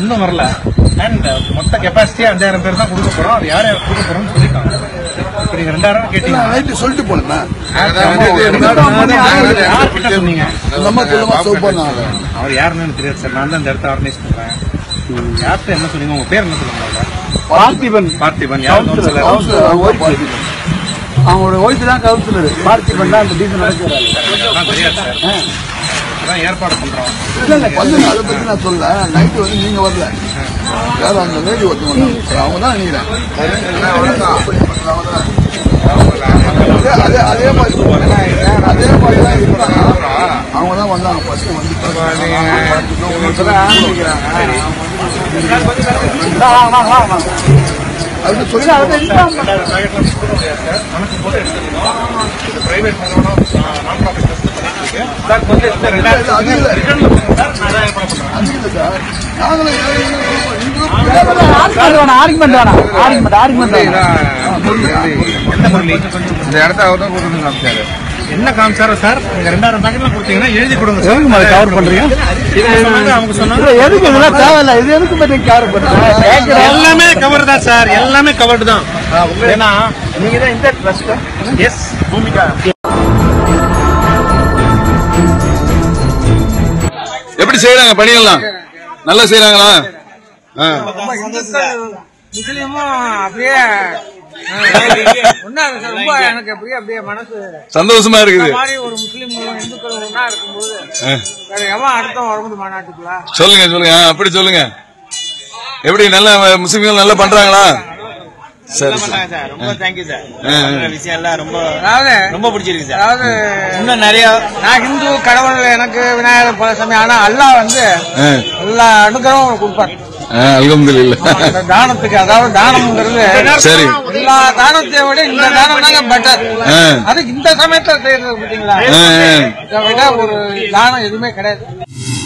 இன்னும் வரல அண்ட் மொத்த கெப்பாசிட்டி அஞ்சாயிரம் பேர் தான் கொடுக்க போறோம் அது யார் யார் கொடுக்க போறோம்னு சொல்லிட்டாங்க இப்ப நீங்க ரெண்டாயிரம் கேட்டீங்க நைட்டு சொல்லிட்டு போனேன் யார்கிட்ட சொன்னீங்க இந்த அம்மா சொல்லுமா சோப் பண்ணாங்க அவர் யாருன்னு எனக்கு தெரியாது சார் நான் தான் இந்த இடத்த ஆர்கனைஸ் பண்றேன் யார்கிட்ட என்ன சொன்னீங்க உங்க பேர் என்ன சொல்லுங்க பார்த்திபன் பார்த்திபன் யார் கவுன்சிலர் கவுன்சிலர் அவங்க பார்ட்டி அவங்களோட ஒய்ஃப் தான் கவுன்சிலர் பார்த்திபன் தான் அந்த டீசல் நடக்கிறாரு அதெல்லாம் தெரியாது சார் அதான் ஏற்பாடு பண்றோம் வந்து அதை பத்தி நான் சொல்ல நைட்டு வந்து நீங்க வரல வேற அந்த லேடி ஒருத்தவங்க வந்தாங்க. அவங்க தான் நினைக்கிறேன் அதே அதே மாதிரி அதே மாதிரி தான் இருந்தாங்க அவங்க தான் வந்தாங்க ஃபர்ஸ்ட் வந்து அது சொல்லி கணக்கு போட்டு எடுத்துக்கணும் பிரைவேட் நான் ப்ராஃபிட் சார் வந்து இந்த ரெண்டாயிரத்தி அது இல்லை சார் நான் தான் ஏற்பாடு பண்றேன் அது இல்லை சார் நாங்களும் நீங்களும் ஆர்குமெண்ட் வேணாம் ஆர்குமெண்ட் ஆர்குமெண்ட் எந்த முரளி இந்த இடத்த அவர் தான் கொடுத்து காமிச்சாரு என்ன காமிச்சாரோ சார் நீங்க ரெண்டாயிரம் பேக்கெட்லாம் கொடுத்தீங்கன்னா எழுதி கொடுங்க சார் எதுக்கு மேல cover பண்றீங்க? இதை சொன்னாங்க அவங்க சொன்னாங்க எதுக்கு இதெல்லாம் தேவையில்ல இது எதுக்கு பத்தி கேர் பண்ணுறேன் எல்லாமே கவர் தான் சார் எல்லாமே கவர்டு தான் ஏன்னா நீங்க தான் இந்த ட்ரஸ்ட் எஸ் பூமிகா எப்படி செய்யறாங்க பணியெல்லாம் நல்லா செய்யறாங்களா முஸ்லீமும் அப்படியே ஒன்னா இருக்கு ரொம்ப எனக்கு அப்படியே அப்படியே மனசு சந்தோஷமா இந்த இருக்குது மாதிரி ஒரு முஸ்லீம்களும் இந்துக்களும் ஒன்னா இருக்கும்போது வேற எவன் அடுத்தவன் வரும்போது மாநாட்டுக்குள்ள சொல்லுங்க சொல்லுங்க ஆ, அப்படி சொல்லுங்க எப்படி நல்லா முஸ்லிம்கள் நல்லா பண்றாங்களா சரி சரி சார் ரொம்ப தேங்க்யூ சார் ஆ, ஆ. பண்ற விஷயம் எல்லாம் ரொம்ப அதாவது ரொம்ப பிடிச்சிருக்கு சார் அதாவது இன்னும் நிறைய நான் ஹிந்து கடவுள் எனக்கு விநாயகர் பல சமயம் ஆனா அல்லாஹ் வந்து ஆ, எல்லா அனுகிரகம் கொடுப்பார் ஆ, அல்ஹம்துலில்லாஹ் அந்த தானத்துக்கு அதாவது தானம்ங்கிறது சரி எல்லா தானத்தை விட இந்த தானம் தாங்க பெட்டர் ஆ. அது இந்த சமயத்துல செய்யறது பாத்தீங்களா ஆ, ஆ. இதை விட ஒரு தானம் எதுவுமே கிடையாது